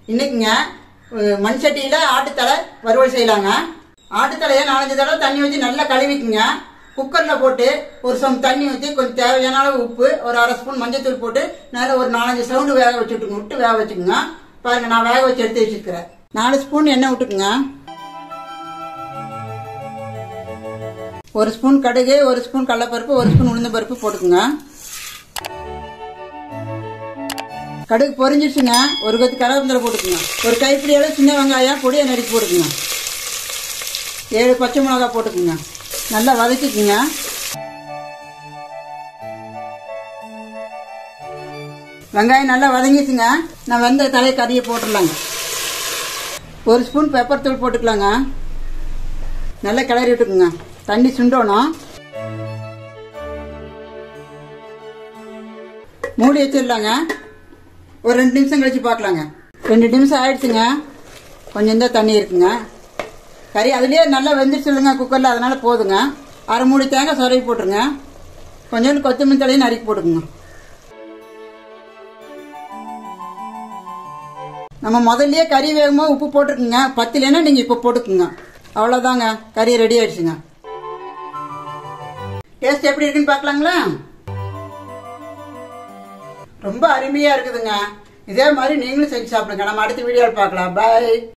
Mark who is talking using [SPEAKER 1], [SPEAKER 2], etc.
[SPEAKER 1] இன்னைக்குங்க அஹ், மண் சட்டியில் ஆட்டுத்தலை வறுவல் செய்யலாங்க ஆட்டுத்தலையை நாலஞ்சு தடவை தண்ணி ஊற்றி நல்லா கழுவிக்குங்க குக்கரில் போட்டு ஒரு சம் தண்ணி ஊற்றி கொஞ்சம் தேவையான அளவு உப்பு ஒரு அரை ஸ்பூன் மஞ்சத்தூள் போட்டு நல்லா ஒரு நாலஞ்சு சவுண்டு வேக வச்சுட்டுங்க விட்டு வேக வச்சுக்குங்க பாருங்க நான் வேக வச்சு எடுத்து வச்சுருக்கிறேன் நாலு ஸ்பூன் எண்ணெய் விட்டுக்குங்க ஒரு ஸ்பூன் கடுகு ஒரு ஸ்பூன் கடலைப்பருப்பு ஒரு ஸ்பூன் உளுந்த பருப்பு போட்டுக்குங்க கடுகு பொரிஞ்சிச்சுங்க ஒரு கொத்து கருவேப்பிலை போட்டுக்குங்க ஒரு கைப்பிடி அளவு சின்ன வெங்காயம் பொடியை நறுக்கி போட்டுக்குங்க ஏழு பச்சை மிளகாய் போட்டுக்குங்க நல்லா வதக்கிக்குங்க வெங்காயம் நல்லா வதங்கிச்சுங்க நான் வெந்த தலையை கறியை போட்டுடலாங்க ஒரு ஸ்பூன் பெப்பர் தூள் போட்டுக்கலாங்க நல்லா கிளறி விட்டுக்குங்க தண்ணி சுண்டணும் மூடி வச்சிடலாங்க ஒரு ரெண்டு நிமிஷம் கழிச்சு பார்க்கலாங்க ரெண்டு நிமிஷம் ஆயிடுச்சுங்க கொஞ்சம் தான் தண்ணி இருக்குங்க கறி அதுலேயே நல்லா வெந்துருச்சுல்லுங்க குக்கரில் அதனால போதுங்க அரை மூடி தேங்காய் சொரவி போட்டுருங்க கொஞ்சோண்டு கொத்தமல்லி தலையும் நறுக்கி போட்டுக்குங்க நம்ம முதல்லயே கறி வேகமாக உப்பு போட்டிருக்குங்க பத்திலேன்னா நீங்கள் இப்போ போட்டுக்குங்க அவ்வளோதாங்க கறி ரெடி ஆயிடுச்சுங்க டேஸ்ட் எப்படி இருக்குன்னு பார்க்கலாங்களா ரொம்ப அருமையாக இருக்குதுங்க இதே மாதிரி நீங்களும் செஞ்சு சாப்பிடுங்க நம்ம அடுத்த வீடியோவில் பார்க்கலாம் பாய்